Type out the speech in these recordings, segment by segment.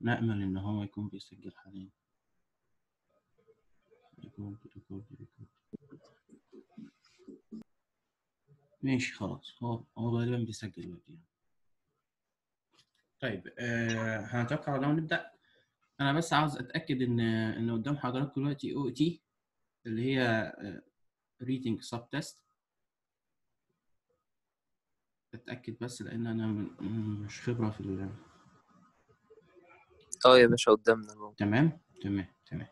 نأمل إن هو يكون بيسجل حاليا ريكورد ريكورد ريكورد ماشي خلاص هو هو غالبا بيسجل دلوقتي يعني. طيب آه هنتوقع لو نبدأ أنا بس عاوز أتأكد إن إن قدام حضراتكم دلوقتي أو تي اللي هي ريدنج سب تيست أتأكد بس لأن أنا م- مش خبرة في ال اه يا باشا قدامنا اهو تمام تمام تمام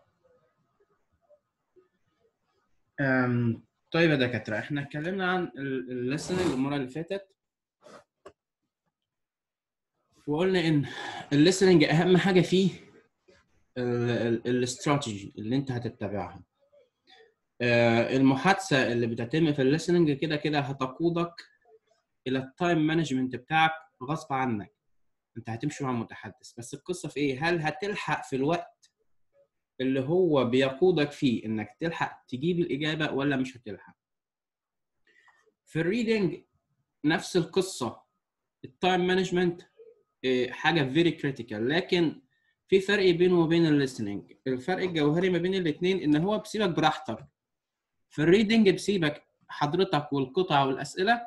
أم، طيب يا دكاترة احنا اتكلمنا عن الليسننج المرة اللي فاتت وقلنا ان الليسننج اهم حاجة فيه الاستراتيجي اللي انت هتتبعها آه، المحادثة اللي بتتم في الليسننج كده كده هتقودك الى التايم مانجمنت بتاعك غصب عنك انت هتمشي مع المتحدث بس القصة في ايه هل هتلحق في الوقت اللي هو بيقودك فيه انك تلحق تجيب الاجابه ولا مش هتلحق في الريدنج نفس القصه التايم مانجمنت حاجه فيري كريتيكال لكن في فرق بينه وبين الليسننج الفرق الجوهري ما بين الاثنين ان هو بيسيبك براحتك في الريدنج بيسيبك حضرتك والقطع والاسئله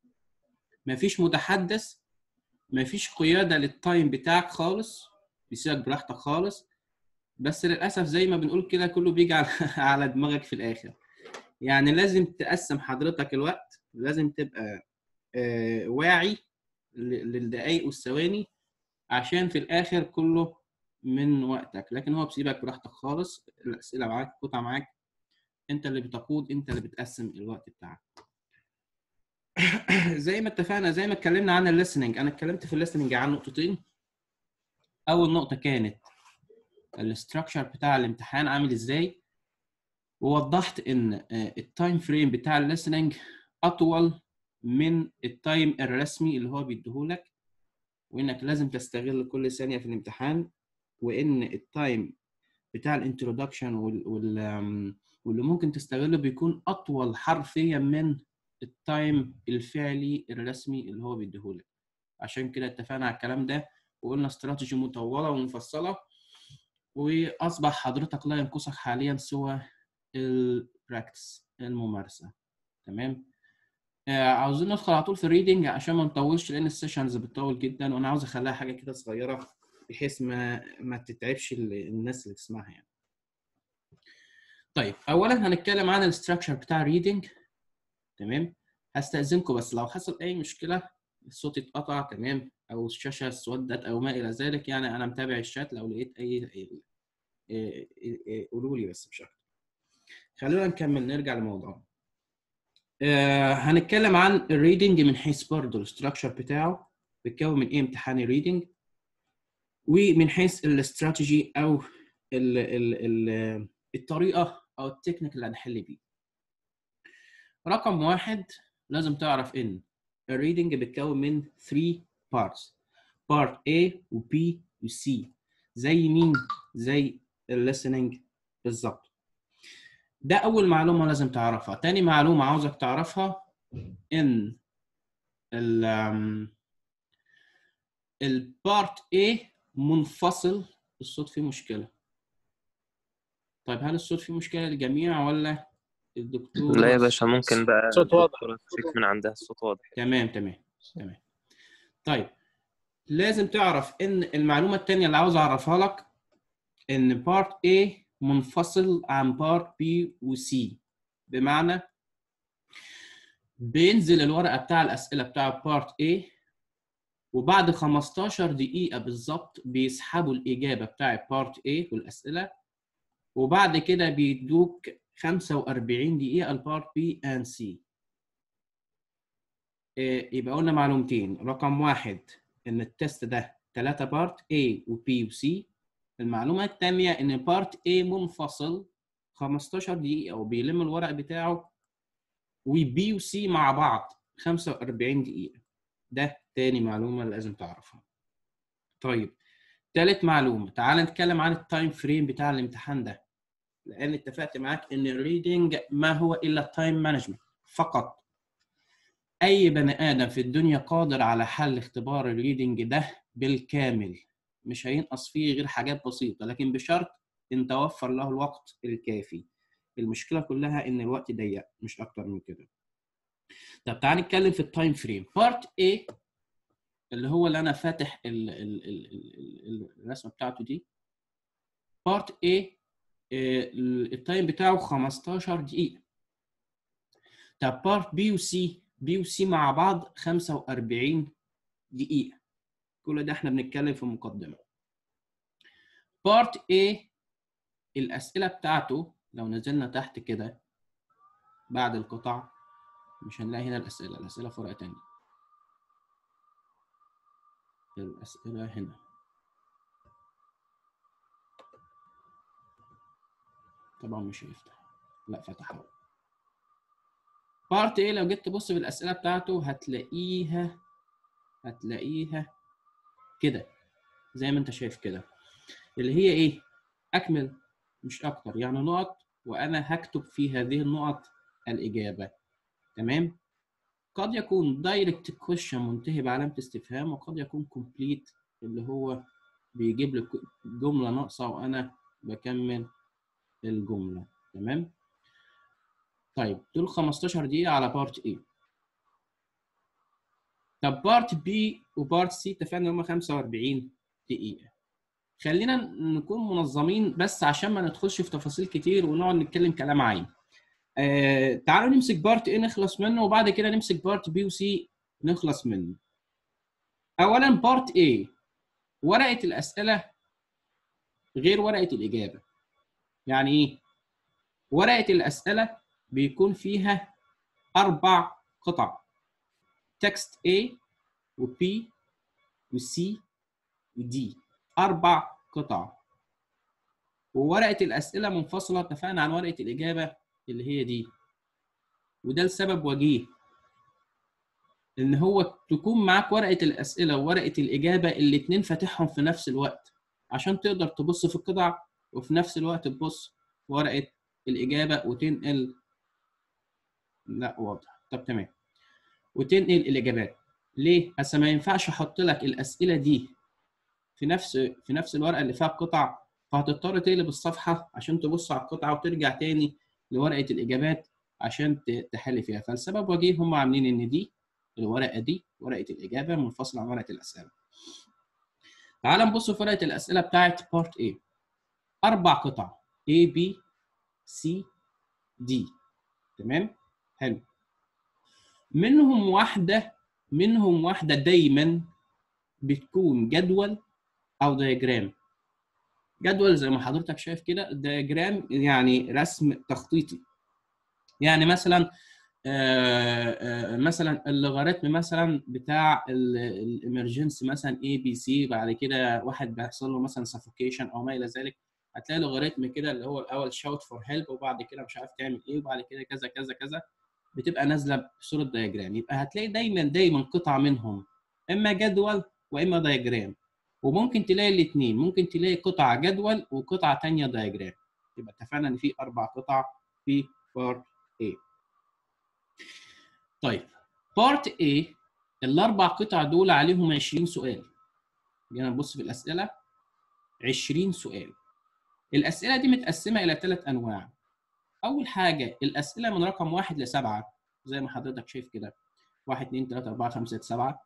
مفيش متحدث مفيش قياده للتايم بتاعك خالص بيسيبك براحتك خالص بس للاسف زي ما بنقول كده كله بيجي على على دماغك في الاخر يعني لازم تقسم حضرتك الوقت لازم تبقى آه، واعي ل- للدقايق والثواني عشان في الاخر كله من وقتك لكن هو بيسيبك براحتك خالص الاسئله معاك القطع معاك انت اللي بتقود انت اللي بتقسم الوقت بتاعك زي ما اتفقنا زي ما اتكلمنا عن الليسننج انا اتكلمت في الليسننج عن نقطتين اول نقطه كانت الاستراكشر بتاع الامتحان عامل ازاي ووضحت ان التايم فريم بتاع الليسننج اطول من التايم الرسمي اللي هو بيديهولك وانك لازم تستغل كل ثانيه في الامتحان وان التايم بتاع الانترودكشن وال وال آم، واللي ممكن تستغله بيكون اطول حرفيا من التايم الفعلي الرسمي اللي هو بيديهولك عشان كده اتفقنا على الكلام ده وقلنا استراتيجي مطوله ومفصله واصبح حضرتك لا ينقصك حاليا سوى البراكتس الممارسه تمام آه، عاوزين ندخل على طول في الريدنج عشان ما نطولش لان السيشنز بتطول جدا وانا عاوز اخليها حاجه كده صغيره بحيث ما ما تتعبش ال- الناس اللي تسمعها يعني طيب اولا هنتكلم عن الاستراكشر بتاع الريدنج تمام هستأذنكم بس لو حصل اي مشكله الصوت اتقطع تمام او الشاشه اسودت او ما الى ذلك يعني انا متابع الشات لو لقيت اي إيه- إيه- إيه- قولوا لي بس مش اكتر خلونا نكمل نرجع لموضوعنا آه هنتكلم عن الريدنج من حيث برضه الاستراكشر بتاعه بيتكون من ايه امتحان الريدنج ومن حيث الاستراتيجي او ال ال ال الطريقه او التكنيك اللي هنحل بيه رقم واحد لازم تعرف ان الريدنج بيتكون من 3 parts part A و B و C زي مين زي الليسننج بالظبط ده اول معلومه لازم تعرفها تاني معلومه عاوزك تعرفها ان ال البارت A منفصل الصوت فيه مشكله طيب هل الصوت فيه مشكله للجميع ولا الدكتور لا يا بس؟ باشا ممكن بقى صوت واضح. الدكتورة تشيك من عندها الصوت واضح تمام تمام تمام طيب لازم تعرف ان المعلومه الثانيه اللي عاوز اعرفها لك ان بارت A منفصل عن بارت B و C بمعنى بينزل الورقه بتاع الاسئله بتاع بارت A وبعد 15 دقيقه بالظبط بيسحبوا الاجابه بتاع بارت A والاسئله وبعد كده بيدوك 45 دقيقه البارت B and C إيه، يبقى قلنا معلومتين رقم واحد ان التست ده ثلاثة بارت A و B و C المعلومة الثانية ان بارت A منفصل 15 دقيقة وبيلم الورق بتاعه و B و C مع بعض 45 دقيقة ده تاني معلومة لازم تعرفها طيب تالت معلومة تعال نتكلم عن التايم فريم بتاع الامتحان ده لان اتفقت معاك ان الريدنج ما هو الا التايم مانجمنت فقط اي بني ادم في الدنيا قادر على حل اختبار الريدنج ده بالكامل مش هينقص فيه غير حاجات بسيطه لكن بشرط ان توفر له الوقت الكافي المشكله كلها ان الوقت ضيق مش اكتر من كده طب تعال نتكلم في التايم فريم بارت A اللي هو اللي انا فاتح ال ال ال ال ال الرسمه بتاعته دي بارت A آه، التايم بتاعه 15 دقيقه طب بارت بي وسي بي وسي مع بعض 45 دقيقه كل ده احنا بنتكلم في مقدمه بارت A الاسئله بتاعته لو نزلنا تحت كده بعد القطع مش هنلاقي هنا الاسئله الاسئله في ورقه تانية الاسئله هنا طبعا مش هيفتح لا فتح اهو بارت ايه لو جيت تبص في الاسئله بتاعته هتلاقيها هتلاقيها كده زي ما انت شايف كده اللي هي ايه اكمل مش اكتر يعني نقط وانا هكتب في هذه النقط الاجابه تمام قد يكون دايركت كويشن منتهي بعلامه استفهام وقد يكون كومبليت اللي هو بيجيب لي جمله ناقصه وانا بكمل الجمله تمام طيب دول 15 دقيقه على بارت ايه طب بارت بي وبارت سي اتفقنا هم 45 دقيقه خلينا نكون منظمين بس عشان ما ندخلش في تفاصيل كتير ونقعد نتكلم كلام عام آه تعالوا نمسك بارت ايه نخلص منه وبعد كده نمسك بارت بي وسي نخلص منه اولا بارت ايه ورقه الاسئله غير ورقه الاجابه يعني ايه ورقه الاسئله بيكون فيها اربع قطع تكست A و B و C و D اربع قطع وورقه الاسئله منفصله اتفقنا عن ورقه الاجابه اللي هي دي وده لسبب وجيه ان هو تكون معاك ورقه الاسئله وورقه الاجابه الاثنين فاتحهم في نفس الوقت عشان تقدر تبص في القطع وفي نفس الوقت تبص في ورقه الاجابه وتنقل لا واضح طب تمام وتنقل الاجابات ليه؟ اصل ما ينفعش احط لك الاسئله دي في نفس في نفس الورقه اللي فيها القطع فهتضطر تقلب الصفحه عشان تبص على القطعه وترجع تاني لورقه الاجابات عشان تحل فيها فالسبب وجيه هم عاملين ان دي الورقه دي ورقه الاجابه منفصله عن ورقه الاسئله تعال نبص في ورقه الاسئله بتاعت بارت A اربع قطع A B C D تمام حلو منهم واحده منهم واحده دايما بتكون جدول او دياجرام جدول زي ما حضرتك شايف كده دياجرام يعني رسم تخطيطي يعني مثلا آآ آآ مثلا اللوغاريتم مثلا بتاع الامرجنسي مثلا اي بي سي بعد كده واحد بيحصل له مثلا سفوكيشن او ما الى ذلك هتلاقي لوغاريتم كده اللي هو الاول شاوت فور هيلب وبعد كده مش عارف تعمل ايه وبعد كده كذا كذا كذا بتبقى نازله بصوره دياجرام يبقى هتلاقي دايما دايما قطعه منهم اما جدول واما دياجرام وممكن تلاقي الاثنين ممكن تلاقي قطعه جدول وقطعه ثانيه دياجرام يبقى اتفقنا ان في اربع قطع في بارت A طيب بارت A الاربع قطع دول عليهم 20 سؤال جينا نبص في الاسئله 20 سؤال الاسئله دي متقسمه الى ثلاث انواع اول حاجه الاسئله من رقم واحد لسبعه زي ما حضرتك شايف كده 1 2 3 4 5 6 7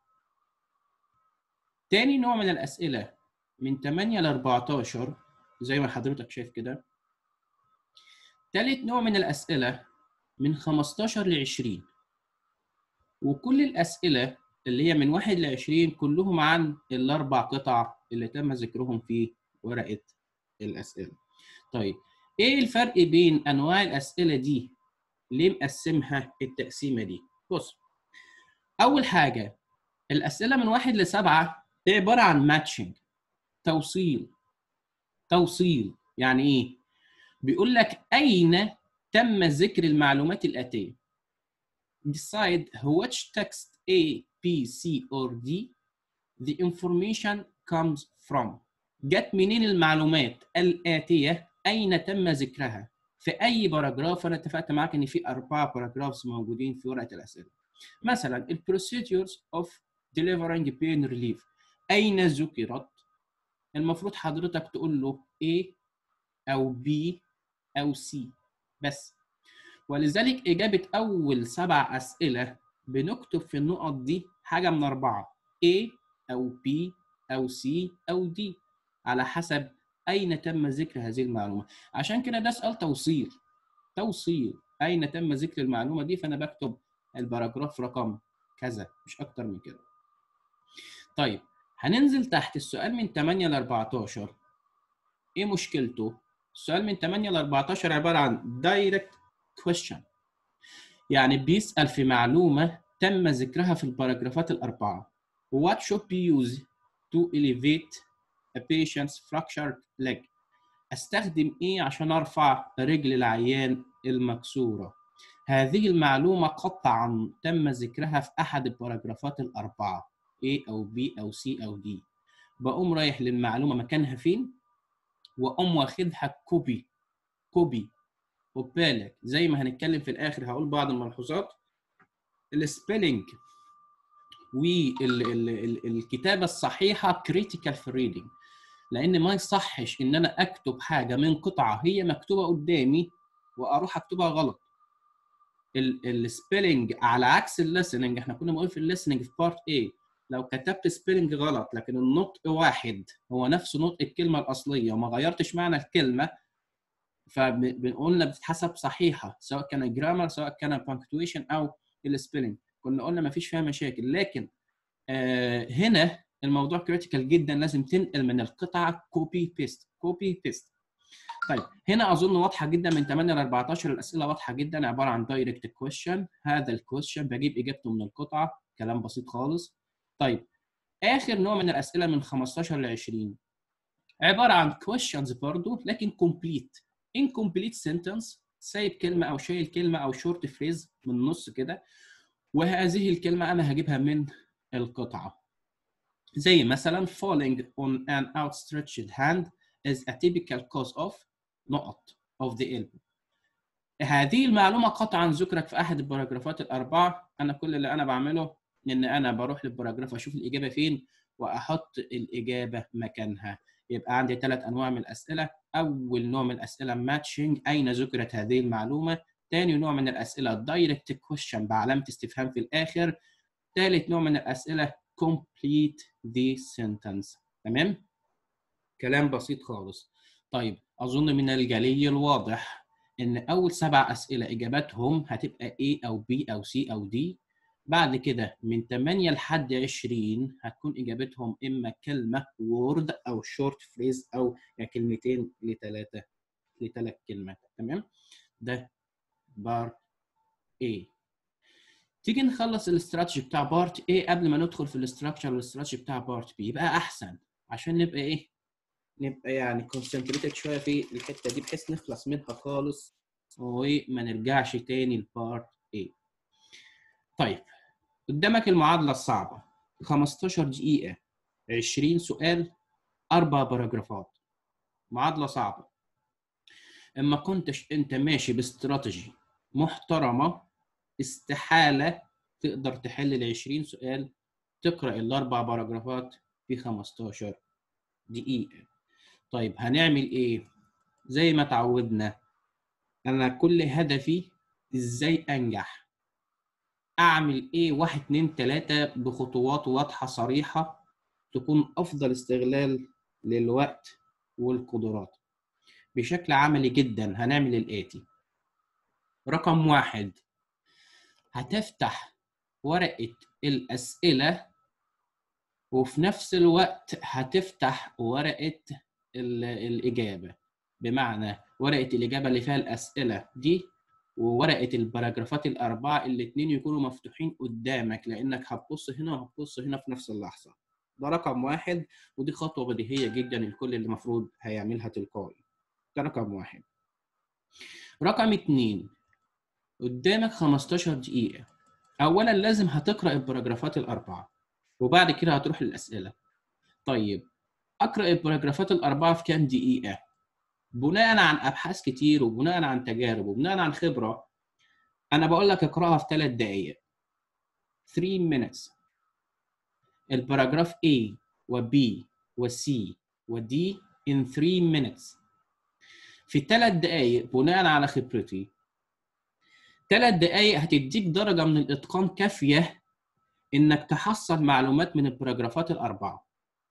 تاني نوع من الاسئله من 8 ل 14 زي ما حضرتك شايف كده تالت نوع من الاسئله من 15 ل 20 وكل الاسئله اللي هي من 1 ل 20 كلهم عن الاربع قطع اللي تم ذكرهم في ورقه الاسئله طيب ايه الفرق بين انواع الاسئله دي ليه مقسمها التقسيمه دي بص اول حاجه الاسئله من واحد لسبعه هي عباره عن ماتشنج توصيل توصيل يعني ايه بيقول لك اين تم ذكر المعلومات الاتيه decide which text A B C or D the information comes from جت منين المعلومات الآتية أين تم ذكرها في أي باراجراف أنا اتفقت معاك إن في أربعة باراجرافز موجودين في ورقة الأسئلة مثلا ال procedures of delivering pain relief أين ذكرت المفروض حضرتك تقول له A أو B أو C بس ولذلك إجابة أول سبع أسئلة بنكتب في النقط دي حاجة من أربعة A أو B أو C أو D على حسب أين تم ذكر هذه المعلومة عشان كده ده سؤال توصيل توصيل أين تم ذكر المعلومة دي فأنا بكتب الباراجراف رقم كذا مش أكتر من كده طيب هننزل تحت السؤال من 8 ل 14 ايه مشكلته؟ السؤال من 8 ل 14 عباره عن direct question يعني بيسال في معلومه تم ذكرها في الباراجرافات الاربعه What should be used to elevate a patient's fractured leg استخدم ايه عشان ارفع رجل العيان المكسوره هذه المعلومه قطعا تم ذكرها في احد الباراجرافات الاربعه A او B او C او D بقوم رايح للمعلومه مكانها فين واقوم واخدها كوبي كوبي خد بالك زي ما هنتكلم في الاخر هقول بعض الملحوظات السبيلنج والكتابه الصحيحه كريتيكال في الريدنج لان ما يصحش ان انا اكتب حاجه من قطعه هي مكتوبه قدامي واروح اكتبها غلط السبيلنج على عكس الليسننج احنا كنا بنقول في الليسننج في بارت A لو كتبت سبيلنج غلط لكن النطق واحد هو نفس نطق الكلمه الاصليه وما غيرتش معنى الكلمه فقلنا بتتحسب صحيحه سواء كان جرامر سواء كان بانكتويشن او السبيلنج كنا قلنا ما فيش فيها مشاكل لكن آه هنا الموضوع كريتيكال جدا لازم تنقل من القطعه كوبي بيست كوبي بيست طيب هنا اظن واضحه جدا من 8 ل 14 الاسئله واضحه جدا عباره عن دايركت كويشن هذا الكويشن بجيب اجابته من القطعه كلام بسيط خالص طيب اخر نوع من الاسئله من 15 ل 20 عباره عن questions برضو لكن complete incomplete sentence سايب كلمه او شايل كلمه او شورت فريز من النص كده وهذه الكلمه انا هجيبها من القطعه زي مثلا falling on an outstretched hand is a typical cause of نقط of the elbow هذه المعلومه قطعا ذكرت في احد الباراجرافات الاربعه انا كل اللي انا بعمله ان انا بروح للباراجراف اشوف الاجابه فين واحط الاجابه مكانها يبقى عندي ثلاث انواع من الاسئله اول نوع من الاسئله ماتشنج اين ذكرت هذه المعلومه ثاني نوع من الاسئله دايركت كويشن بعلامه استفهام في الاخر ثالث نوع من الاسئله complete the sentence تمام كلام بسيط خالص طيب اظن من الجلي الواضح ان اول سبع اسئله اجاباتهم هتبقى A او B او C او D بعد كده من 8 لحد 20 هتكون اجابتهم اما كلمه وورد او شورت فريز او كلمتين لثلاثه لثلاث كلمات تمام ده بارت A تيجي نخلص الاستراتيجي بتاع بارت A قبل ما ندخل في الاستراكشر والاستراتيجي بتاع بارت B يبقى احسن عشان نبقى ايه نبقى يعني كونسنتريتد شويه في الحته دي بحيث نخلص منها خالص وما نرجعش تاني لبارت A طيب قدامك المعادلة الصعبة 15 دقيقة 20 سؤال أربع باراجرافات معادلة صعبة إما كنتش أنت ماشي باستراتيجي محترمة استحالة تقدر تحل ال 20 سؤال تقرأ الأربع باراجرافات في 15 دقيقة طيب هنعمل إيه؟ زي ما تعودنا أنا كل هدفي إزاي أنجح اعمل ايه واحد اتنين تلاتة بخطوات واضحة صريحة تكون افضل استغلال للوقت والقدرات بشكل عملي جدا هنعمل الاتي رقم واحد هتفتح ورقة الأسئلة وفي نفس الوقت هتفتح ورقة الإجابة بمعنى ورقة الإجابة اللي فيها الأسئلة دي وورقه الباراجرافات الاربعه الاثنين يكونوا مفتوحين قدامك لانك هتبص هنا وهتبص هنا في نفس اللحظه ده رقم واحد ودي خطوه بديهيه جدا الكل اللي المفروض هيعملها تلقائي ده رقم واحد رقم اتنين قدامك 15 دقيقه اولا لازم هتقرا الباراجرافات الاربعه وبعد كده هتروح للاسئله طيب اقرا الباراجرافات الاربعه في كام دقيقه بناء عن ابحاث كتير وبناء عن تجارب وبناء عن خبره انا بقول لك اقراها في ثلاث دقائق 3 minutes الباراجراف A و B و C ودي in 3 minutes في ثلاث دقائق بناء على خبرتي ثلاث دقائق هتديك درجة من الإتقان كافية إنك تحصل معلومات من الباراجرافات الأربعة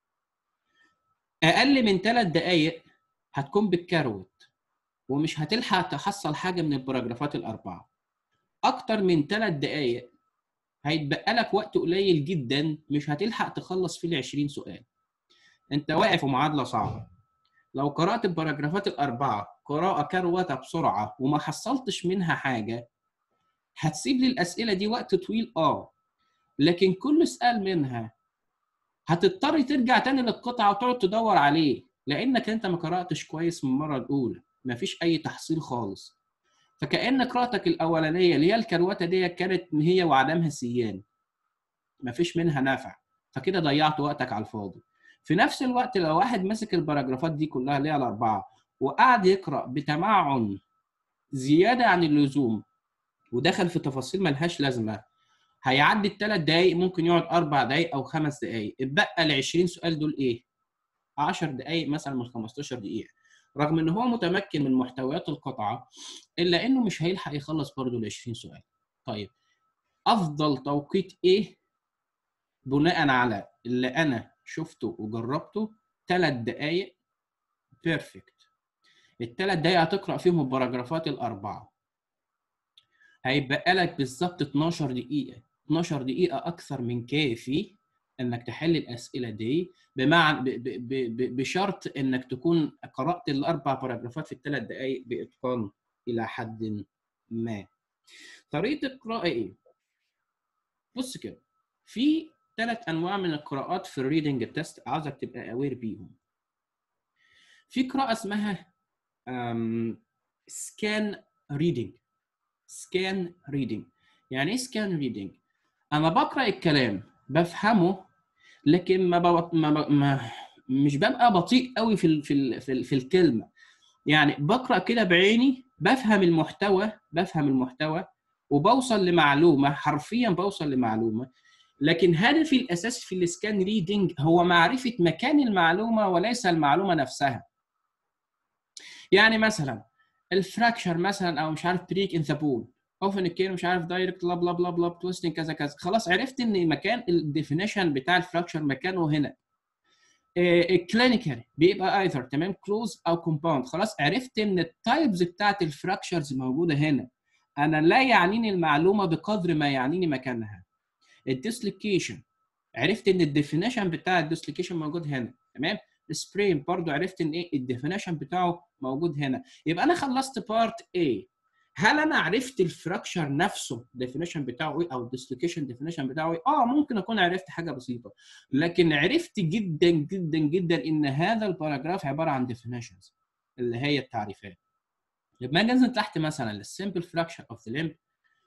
أقل من ثلاث دقائق هتكون بالكروت ومش هتلحق تحصل حاجة من الباراجرافات الأربعة أكتر من ثلاث دقائق هيتبقى لك وقت قليل جدا مش هتلحق تخلص فيه ال 20 سؤال انت واقف في معادله صعبه لو قرات الباراجرافات الاربعه قراءه كروته بسرعه وما حصلتش منها حاجه هتسيب لي الاسئله دي وقت طويل اه لكن كل سؤال منها هتضطر ترجع تاني للقطعه وتقعد تدور عليه لانك انت ما قراتش كويس من المره الاولى مفيش اي تحصيل خالص فكأن قراءتك الأولانية اللي هي الكروتة دي كانت هي وعدمها سيان مفيش منها نفع فكده ضيعت وقتك على الفاضي في نفس الوقت لو واحد مسك الباراجرافات دي كلها اللي هي الأربعة وقعد يقرأ بتمعن زيادة عن اللزوم ودخل في تفاصيل ملهاش لازمة هيعدي الثلاث دقايق ممكن يقعد أربع دقايق أو خمس دقايق اتبقى ال 20 سؤال دول إيه؟ 10 دقايق مثلا من 15 دقيقة رغم ان هو متمكن من محتويات القطعه الا انه مش هيلحق يخلص برضه ال 20 سؤال. طيب افضل توقيت ايه بناء على اللي انا شفته وجربته ثلاث دقائق بيرفكت. الثلاث دقائق هتقرا فيهم الباراجرافات الاربعه. هيبقى لك بالظبط 12 دقيقه 12 دقيقه اكثر من كافي انك تحل الاسئله دي بمعنى ب ب ب بشرط انك تكون قرات الاربع باراجرافات في الثلاث دقائق باتقان الى حد ما. طريقه القراءه ايه؟ بص كده في ثلاث انواع من القراءات في الريدنج تيست عاوزك تبقى اوير بيهم. في قراءه اسمها سكان ريدنج سكان ريدنج يعني ايه سكان ريدنج؟ انا بقرا الكلام بفهمه لكن ما, ببط... ما, ب... ما مش ببقى بطيء قوي في ال... في ال... في, ال... في الكلمه يعني بقرا كده بعيني بفهم المحتوى بفهم المحتوى وبوصل لمعلومه حرفيا بوصل لمعلومه لكن هدفي الاساسي في السكان ريدنج هو معرفه مكان المعلومه وليس المعلومه نفسها يعني مثلا الفراكشر مثلا او مش عارف بريك ان ذا بول اوفن الكير مش عارف دايركت بلا بلا بلا بلا تويستنج كذا كذا خلاص عرفت ان مكان الديفينيشن بتاع الفراكشر مكانه هنا الكلينيكال بيبقى ايذر تمام كلوز او كومباوند خلاص عرفت ان التايبز بتاعت الفراكشرز موجوده هنا انا لا يعنيني المعلومه بقدر ما يعنيني مكانها الديسلوكيشن عرفت ان الديفينيشن بتاع الديسلوكيشن موجود هنا تمام السبرين برضو عرفت ان ايه الديفينيشن بتاعه موجود هنا يبقى انا خلصت بارت A هل انا عرفت الفراكشر نفسه الديفينيشن بتاعه ايه او الديسلوكيشن ديفينيشن بتاعه ايه اه ممكن اكون عرفت حاجه بسيطه لكن عرفت جدا جدا جدا ان هذا الباراجراف عباره عن ديفينيشنز اللي هي التعريفات لما اجي انزل تحت مثلا للسمبل فراكشر اوف ذا ليمب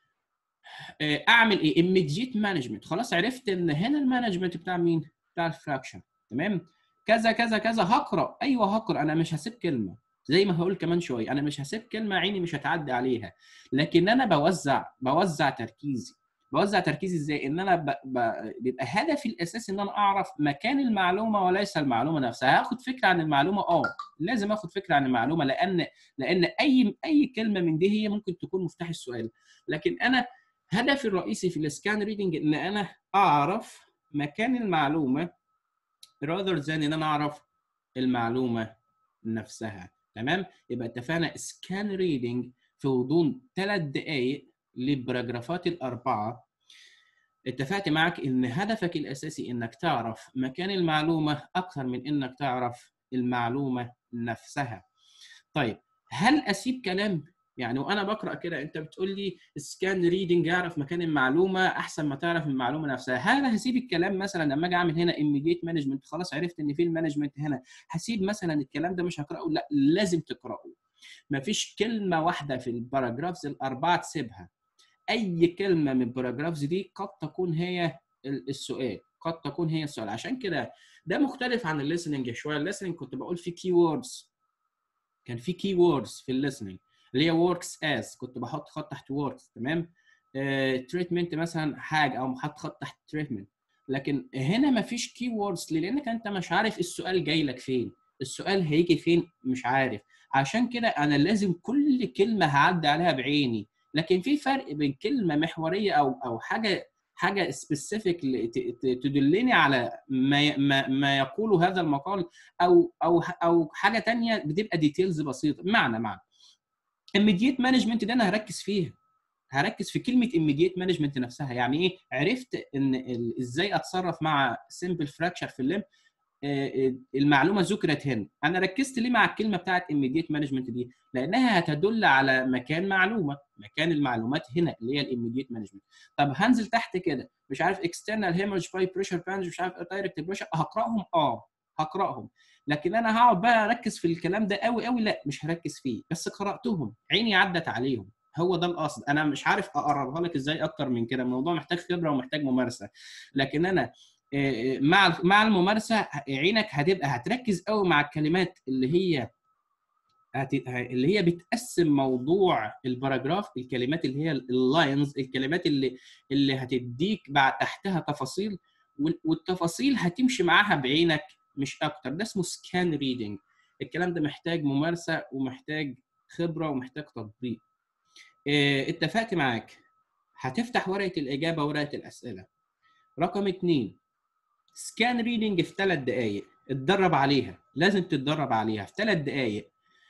اعمل ايه immediate مانجمنت خلاص عرفت ان هنا المانجمنت بتاع مين بتاع الفراكشر تمام كذا كذا كذا هقرا ايوه هقرا انا مش هسيب كلمه زي ما هقول كمان شويه انا مش هسيب كلمه عيني مش هتعدي عليها لكن انا بوزع بوزع تركيزي بوزع تركيزي ازاي ان انا ب... ب... بيبقى هدفي الاساسي ان انا اعرف مكان المعلومه وليس المعلومه نفسها هاخد فكره عن المعلومه اه لازم اخد فكره عن المعلومه لان لان اي اي كلمه من دي هي ممكن تكون مفتاح السؤال لكن انا هدفي الرئيسي في السكان ريدنج ان انا اعرف مكان المعلومه rather than ان انا اعرف المعلومه نفسها تمام يبقى اتفقنا سكان ريدنج في غضون ثلاث دقائق للباراجرافات الاربعه اتفقت معك ان هدفك الاساسي انك تعرف مكان المعلومه اكثر من انك تعرف المعلومه نفسها طيب هل اسيب كلام يعني وانا بقرا كده انت بتقول لي سكان ريدنج اعرف مكان المعلومه احسن ما تعرف المعلومه نفسها هل هسيب الكلام مثلا لما اجي اعمل هنا immediate مانجمنت خلاص عرفت ان في المانجمنت هنا هسيب مثلا الكلام ده مش هقراه لا لازم تقراه مفيش كلمه واحده في الباراجرافز الاربعه تسيبها اي كلمه من الباراجرافز دي قد تكون هي السؤال قد تكون هي السؤال عشان كده ده مختلف عن الليسننج شويه الليسننج كنت بقول في كي ووردز كان في كي ووردز في الليسننج اللي هي works as كنت بحط خط تحت works تمام تريتمنت uh, مثلا حاجه او حط خط تحت تريتمنت لكن هنا مفيش كي ووردز لانك انت مش عارف السؤال جاي لك فين السؤال هيجي فين مش عارف عشان كده انا لازم كل كلمه هعدي عليها بعيني لكن في فرق بين كلمه محوريه او او حاجه حاجه سبيسيفيك تدلني على ما ما, ما يقوله هذا المقال او او او حاجه تانية بتبقى ديتيلز بسيطه معنى معنى immediate مانجمنت ده انا هركز فيها هركز في كلمه immediate مانجمنت نفسها يعني ايه عرفت ان ال- ازاي اتصرف مع simple fracture في الليم آه، آه، المعلومه ذكرت هنا انا ركزت ليه مع الكلمه بتاعت immediate مانجمنت دي لانها هتدل على مكان معلومه مكان المعلومات هنا اللي هي الاميديت مانجمنت طب هنزل تحت كده مش عارف external hemorrhage by pressure band مش عارف direct pressure هقراهم اه هقراهم لكن انا هقعد بقى اركز في الكلام ده قوي قوي لا مش هركز فيه بس قراتهم عيني عدت عليهم هو ده القصد انا مش عارف اقربها لك ازاي اكتر من كده الموضوع محتاج خبره ومحتاج ممارسه لكن انا آه، مع مع الممارسه عينك هتبقى هتركز قوي مع الكلمات اللي هي هت- اللي هي بتقسم موضوع الباراجراف الكلمات اللي هي اللاينز الكلمات اللي اللي هتديك بعد تحتها تفاصيل وال- والتفاصيل هتمشي معاها بعينك مش اكتر ده اسمه سكان ريدنج الكلام ده محتاج ممارسه ومحتاج خبره ومحتاج تطبيق آه، اتفقت معاك هتفتح ورقه الاجابه ورقه الاسئله رقم اتنين سكان ريدنج في ثلاث دقائق اتدرب عليها لازم تتدرب عليها في ثلاث دقائق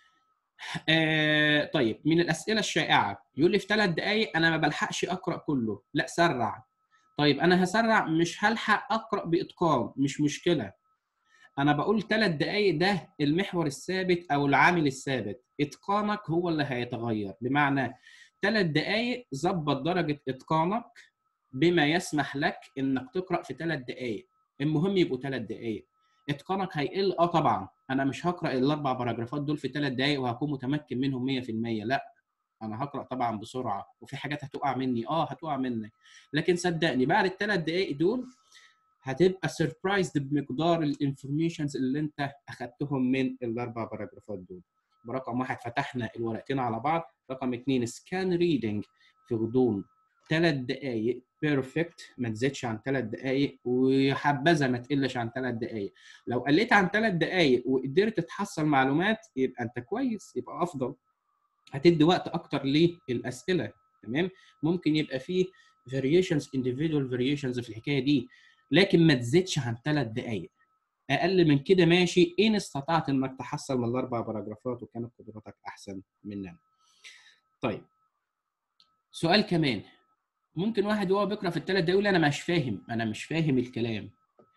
آه طيب من الاسئله الشائعه يقول لي في ثلاث دقائق انا ما بلحقش اقرا كله لا سرع طيب انا هسرع مش هلحق اقرا باتقان مش مشكله انا بقول ثلاث دقائق ده المحور الثابت او العامل الثابت اتقانك هو اللي هيتغير بمعنى ثلاث دقائق ظبط درجه اتقانك بما يسمح لك انك تقرا في ثلاث دقائق المهم يبقوا ثلاث دقائق اتقانك هيقل اه طبعا انا مش هقرا الاربع باراجرافات دول في ثلاث دقائق وهكون متمكن منهم 100% لا انا هقرا طبعا بسرعه وفي حاجات هتقع مني اه هتقع منك لكن صدقني بعد الثلاث دقائق دول هتبقى سربرايزد بمقدار الانفورميشنز اللي انت اخدتهم من الاربع باراجرافات دول برقم واحد فتحنا الورقتين على بعض رقم اثنين سكان ريدنج في غضون ثلاث دقائق بيرفكت ما تزيدش عن ثلاث دقائق وحبذا ما تقلش عن ثلاث دقائق لو قلت عن ثلاث دقائق وقدرت تحصل معلومات يبقى انت كويس يبقى افضل هتدي وقت اكتر للاسئله تمام ممكن يبقى فيه variations individual variations في الحكايه دي لكن ما تزيدش عن ثلاث دقائق اقل من كده ماشي ان استطعت انك تحصل من الاربع باراجرافات وكانت قدراتك احسن مننا طيب سؤال كمان ممكن واحد وهو بيقرا في الثلاث دقايق يقول انا مش فاهم انا مش فاهم الكلام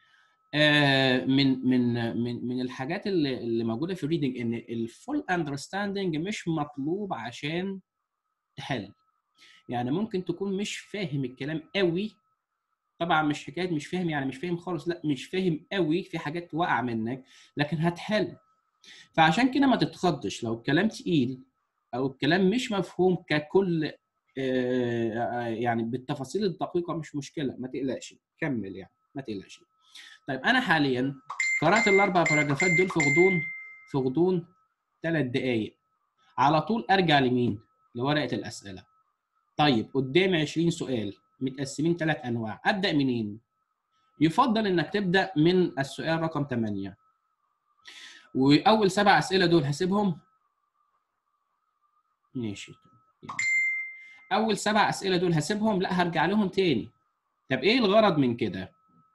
آه من من من من الحاجات اللي, اللي موجوده في الريدنج ان الفول اندرستاندنج مش مطلوب عشان تحل يعني ممكن تكون مش فاهم الكلام قوي طبعا مش حكايه مش فاهم يعني مش فاهم خالص لا مش فاهم قوي في حاجات واقعه منك لكن هتحل فعشان كده ما تتخضش لو الكلام تقيل او الكلام مش مفهوم ككل يعني بالتفاصيل الدقيقه مش مشكله ما تقلقش كمل يعني ما تقلقش طيب انا حاليا قرات الاربع باراجرافات دول في غضون في غضون ثلاث دقائق على طول ارجع لمين لورقه الاسئله طيب قدامي 20 سؤال متقسمين ثلاث انواع ابدا منين يفضل انك تبدا من السؤال رقم 8 واول سبع اسئله دول هسيبهم ماشي يعني. اول سبع اسئله دول هسيبهم لا هرجع لهم تاني طب ايه الغرض من كده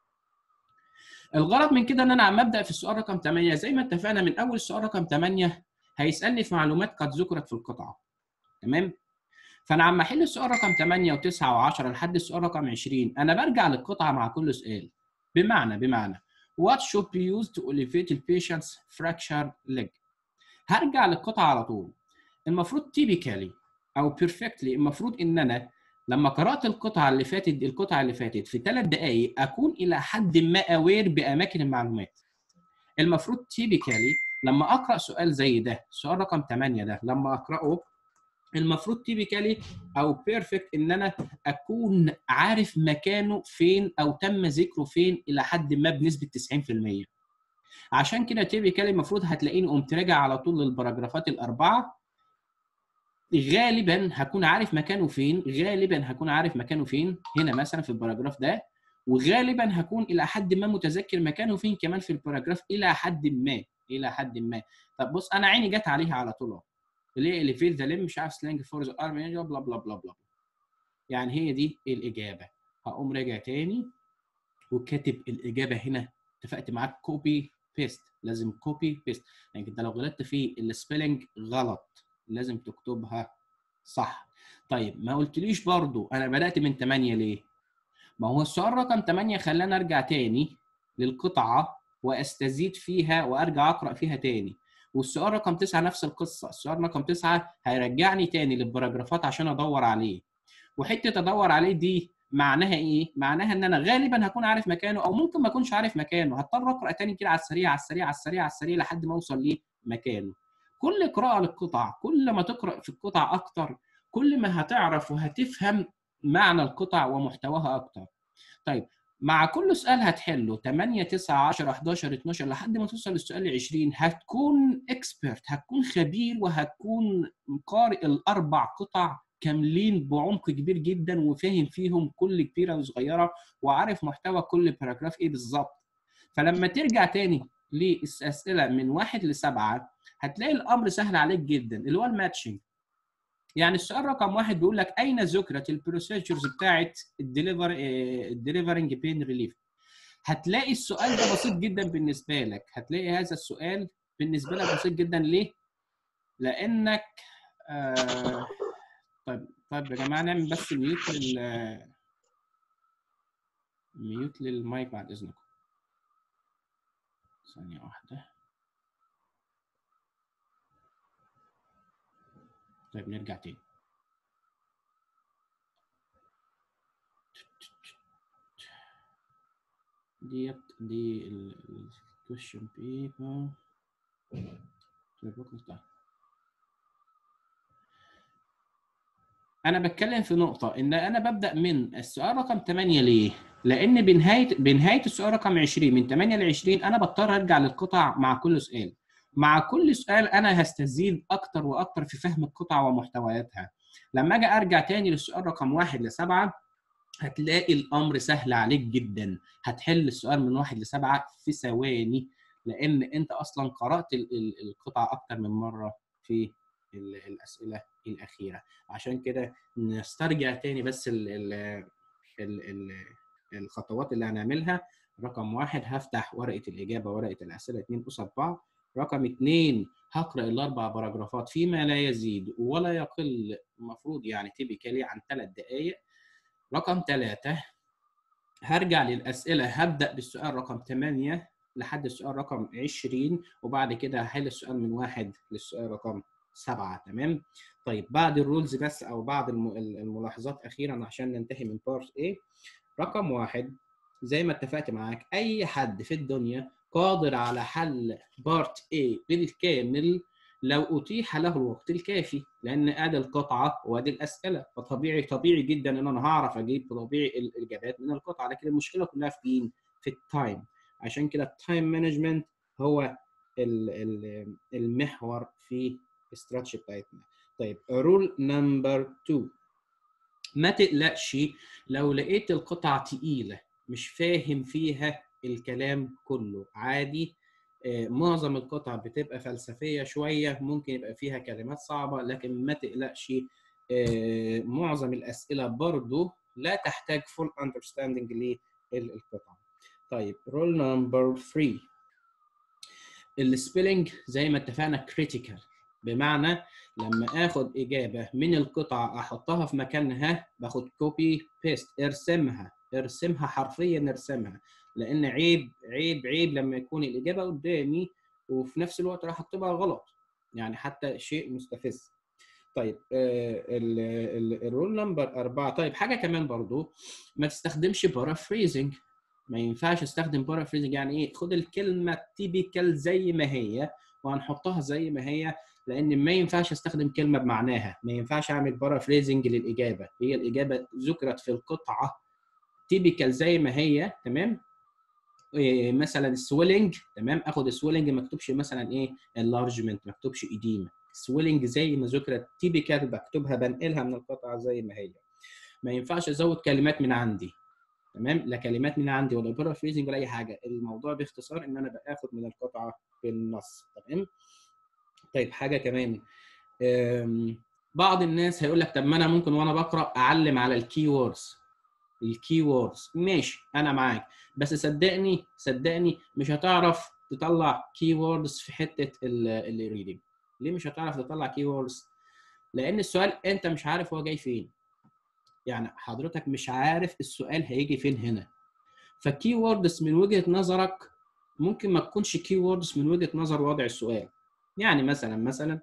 الغرض من كده ان انا عم ابدا في السؤال رقم 8 زي ما اتفقنا من اول سؤال رقم 8 هيسالني في معلومات قد ذكرت في القطعه تمام فانا عم احل السؤال رقم 8 و9 و10 لحد السؤال رقم 20 انا برجع للقطعه مع كل سؤال بمعنى بمعنى what should be used to elevate the patient's fracture leg هرجع للقطعه على طول المفروض typically او perfectly المفروض ان انا لما قرات القطعه اللي فاتت القطعه اللي فاتت في ثلاث دقائق اكون الى حد ما اوير باماكن المعلومات المفروض typically لما اقرا سؤال زي ده سؤال رقم 8 ده لما اقراه المفروض تيبيكالي او بيرفكت ان انا اكون عارف مكانه فين او تم ذكره فين الى حد ما بنسبه 90% عشان كده تيبيكالي المفروض هتلاقيني قمت راجع على طول للباراجرافات الاربعه غالبا هكون عارف مكانه فين غالبا هكون عارف مكانه فين هنا مثلا في الباراجراف ده وغالبا هكون الى حد ما متذكر مكانه فين كمان في الباراجراف الى حد ما الى حد ما طب بص انا عيني جت عليها على طول اهو اللي هي اللي في ذا لم مش عارف سلانج فور ذا ارمي بلا بلا بلا بلا يعني هي دي الاجابه هقوم راجع تاني وكاتب الاجابه هنا اتفقت معاك كوبي بيست لازم كوبي بيست يعني انت لو غلطت في السبيلنج غلط لازم تكتبها صح طيب ما قلتليش برضو انا بدات من 8 ليه ما هو السؤال رقم 8 خلاني ارجع تاني للقطعه واستزيد فيها وارجع اقرا فيها تاني والسؤال رقم 9 نفس القصه السؤال رقم 9 هيرجعني تاني للباراجرافات عشان ادور عليه وحته ادور عليه دي معناها ايه؟ معناها ان انا غالبا هكون عارف مكانه او ممكن ما اكونش عارف مكانه، هضطر اقرا تاني كده على السريع على السريع على السريع على السريع لحد ما اوصل لمكانه. كل قراءه للقطع، كل ما تقرا في القطع اكتر، كل ما هتعرف وهتفهم معنى القطع ومحتواها اكتر. طيب مع كل سؤال هتحله 8 9 10 11 12 لحد ما توصل للسؤال 20 هتكون اكسبرت هتكون خبير وهتكون قارئ الاربع قطع كاملين بعمق كبير جدا وفاهم فيهم كل كبيره وصغيره وعارف محتوى كل باراجراف ايه بالظبط فلما ترجع تاني للاسئله من واحد لسبعه هتلاقي الامر سهل عليك جدا اللي هو الماتشنج يعني السؤال رقم واحد بيقول لك اين ذكرت البروسيجرز بتاعت الدليفر الدليفرنج بين ريليف هتلاقي السؤال ده بسيط جدا بالنسبه لك هتلاقي هذا السؤال بالنسبه لك بسيط جدا ليه لانك آه طيب طيب يا جماعه نعمل بس ميوت لل ميوت للمايك بعد اذنكم ثانيه واحده طيب نرجع تاني ديت دي الكويشن بيبر انا بتكلم في نقطه ان انا ببدا من السؤال رقم 8 ليه لان بنهايه بنهايه السؤال رقم 20 من 8 ل 20 انا بضطر ارجع للقطع مع كل سؤال مع كل سؤال انا هستزيد اكتر واكتر في فهم القطع ومحتوياتها لما اجي ارجع تاني للسؤال رقم واحد لسبعه هتلاقي الامر سهل عليك جدا هتحل السؤال من واحد لسبعه في ثواني لان انت اصلا قرات القطع اكتر من مره في الاسئله الاخيره عشان كده نسترجع تاني بس ال ال ال ال الخطوات اللي هنعملها رقم واحد هفتح ورقه الاجابه ورقه الاسئله اتنين قصاد بعض رقم اثنين هقرا الاربع باراجرافات فيما لا يزيد ولا يقل المفروض يعني تيبيكالي عن ثلاث دقائق رقم ثلاثة هرجع للأسئلة هبدأ بالسؤال رقم 8 لحد السؤال رقم 20 وبعد كده هحل السؤال من واحد للسؤال رقم سبعة تمام طيب بعد الرولز بس أو بعد الملاحظات أخيرا عشان ننتهي من بارت A رقم واحد زي ما اتفقت معاك أي حد في الدنيا قادر على حل بارت A بالكامل لو أتيح له الوقت الكافي لأن أدي القطعة وأدي الأسئلة فطبيعي طبيعي جدا إن أنا هعرف أجيب طبيعي الإجابات من القطعة لكن المشكلة كلها في مين؟ في التايم عشان كده التايم مانجمنت هو المحور في الاستراتيجي بتاعتنا طيب رول نمبر 2 ما تقلقش لو لقيت القطعة تقيلة مش فاهم فيها الكلام كله عادي معظم القطع بتبقى فلسفيه شويه ممكن يبقى فيها كلمات صعبه لكن ما تقلقش معظم الاسئله برضو لا تحتاج فول اندرستاندنج للقطع طيب رول نمبر 3 السبيلنج زي ما اتفقنا كريتيكال بمعنى لما اخد اجابه من القطعه احطها في مكانها باخد كوبي بيست ارسمها ارسمها حرفيا ارسمها لان عيب عيب عيب لما يكون الاجابه قدامي وفي نفس الوقت راح اكتبها غلط يعني حتى شيء مستفز طيب الرول نمبر أربعة طيب حاجة كمان برضو ما تستخدمش بارافريزنج ما ينفعش استخدم بارافريزنج يعني ايه خد الكلمة تيبيكال زي ما هي وهنحطها زي ما هي لان ما ينفعش استخدم كلمة بمعناها ما ينفعش اعمل بارافريزنج للإجابة هي الإجابة ذكرت في القطعة تيبيكال زي ما هي تمام مثلا سويلنج تمام اخد سويلنج ما اكتبش مثلا ايه انلارجمنت ما اكتبش ايديما سويلنج زي ما ذكرت تيبيكال بكتبها بنقلها من القطعه زي ما هي ما ينفعش ازود كلمات من عندي تمام لا كلمات من عندي ولا بارافريزنج ولا اي حاجه الموضوع باختصار ان انا باخد من القطعه بالنص تمام طيب حاجه كمان أم، بعض الناس هيقول لك طب ما انا ممكن وانا بقرا اعلم على الكي ووردز الكي ووردز ماشي انا معاك بس صدقني صدقني مش هتعرف تطلع كي ووردز في حته الريدنج ليه مش هتعرف تطلع كي ووردز لان السؤال انت مش عارف هو جاي فين يعني حضرتك مش عارف السؤال هيجي فين هنا فالكي ووردز من وجهه نظرك ممكن ما تكونش كي ووردز من وجهه نظر وضع السؤال يعني مثلا مثلا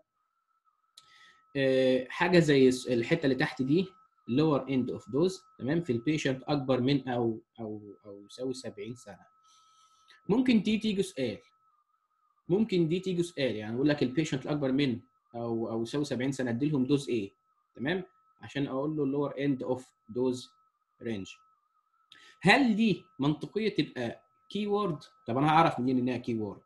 آه، حاجه زي الس- الحته اللي تحت دي lower end of dose تمام في البيشنت اكبر من او او او يساوي 70 سنه ممكن دي تيجي سؤال ممكن دي تيجي سؤال يعني يقول لك البيشنت الاكبر من او او يساوي 70 سنه ادي لهم دوز ايه تمام عشان اقول له lower end of dose range هل دي منطقيه تبقى كي وورد طب انا هعرف منين انها كي وورد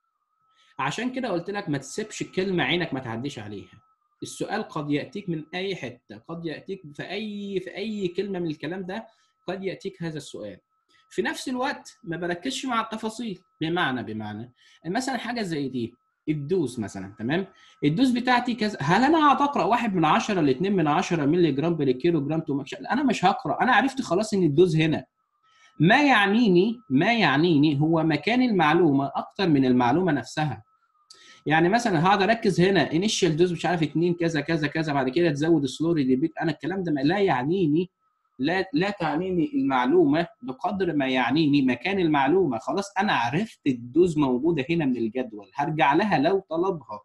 عشان كده قلت لك ما تسيبش الكلمه عينك ما تعديش عليها السؤال قد ياتيك من اي حته قد ياتيك في اي في اي كلمه من الكلام ده قد ياتيك هذا السؤال في نفس الوقت ما بركزش مع التفاصيل بمعنى بمعنى مثلا حاجه زي دي الدوز مثلا تمام الدوز بتاعتي كذا هل انا هقعد اقرا واحد من 10 ل 2 من 10 مللي جرام بر كيلو جرام تو ماكش انا مش هقرا انا عرفت خلاص ان الدوز هنا ما يعنيني ما يعنيني هو مكان المعلومه اكتر من المعلومه نفسها يعني مثلا هقعد اركز هنا انيشال دوز مش عارف 2 كذا كذا كذا بعد كده تزود سلو ريبيت انا الكلام ده ما- لا يعنيني لا لا تعنيني المعلومه بقدر ما يعنيني مكان المعلومه خلاص انا عرفت الدوز موجوده هنا من الجدول هرجع لها لو طلبها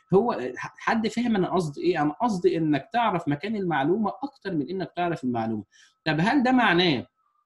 هو حد فهم انا قصدي ايه انا قصدي انك تعرف مكان المعلومه اكتر من انك تعرف المعلومه طب هل ده معناه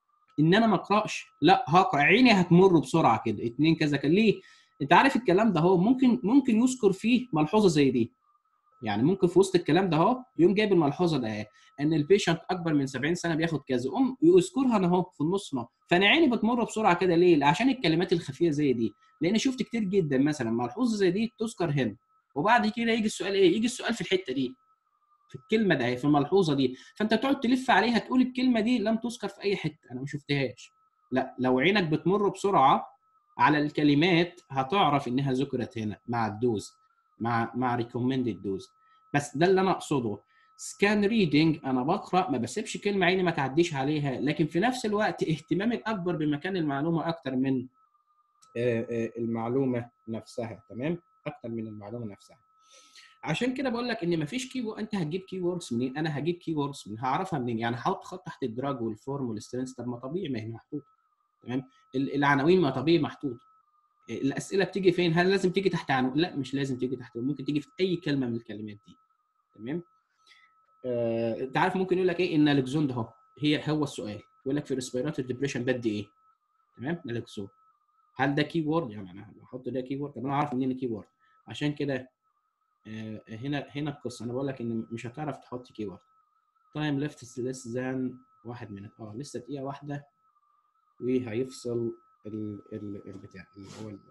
ان انا ما اقراش لا هقرا عيني هتمر بسرعه كده اتنين كذا كذا ليه انت عارف الكلام ده هو ممكن ممكن يذكر فيه ملحوظه زي دي يعني ممكن في وسط الكلام ده اهو يقوم جايب الملحوظه ده اهي ان البيشنت اكبر من 70 سنه بياخد كذا قوم يذكرها انا اهو في النص اهو فانا عيني بتمر بسرعه كده ليه؟ عشان الكلمات الخفيه زي دي لان شفت كتير جدا مثلا ملحوظه زي دي تذكر هنا وبعد كده يجي السؤال ايه؟ يجي السؤال في الحته دي في الكلمه ده في الملحوظه دي فانت تقعد تلف عليها تقول الكلمه دي لم تذكر في اي حته انا ما شفتهاش لا لو عينك بتمر بسرعه على الكلمات هتعرف انها ذكرت هنا مع الدوز مع مع ريكومندد دوز بس ده اللي انا اقصده سكان ريدنج انا بقرا ما بسيبش كلمه عيني ما تعديش عليها لكن في نفس الوقت اهتمامي الاكبر بمكان المعلومه اكتر من آه، آه، المعلومه نفسها تمام اكتر من المعلومه نفسها عشان كده بقول لك ان مفيش كي انت هتجيب كي ووردز منين انا هجيب كي ووردز منين هعرفها منين يعني هحط خط تحت الدراج والفورم والسترينث طب ما طبيعي ما هي محطوطه تمام ال- العناوين ما طبيعي محطوطه الاسئله بتيجي فين هل لازم تيجي تحت عنوان لا مش لازم تيجي تحت ممكن تيجي في اي كلمه من الكلمات دي تمام آه، انت عارف ممكن يقول لك ايه ان الكزون ده اهو هي هو السؤال يقول لك في ريسبيراتوري ديبريشن بدي ايه تمام الكزون هل ده كي وورد يعني انا بحط ده كي وورد طب انا عارف منين كي وورد عشان كده آه، هنا هنا القصه انا بقول لك ان مش هتعرف تحط كي وورد تايم ليفت ليس ذان واحد من اه لسه دقيقه واحده وهيفصل ال ال البتاع اللي هو ال-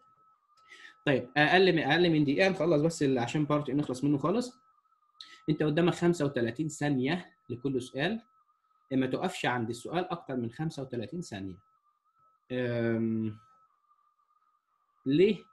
طيب اقل من اقل من دقيقه نخلص بس ال- عشان بارت نخلص منه خالص انت قدامك 35 ثانيه لكل سؤال ما تقفش عند السؤال اكتر من 35 ثانيه أم... ليه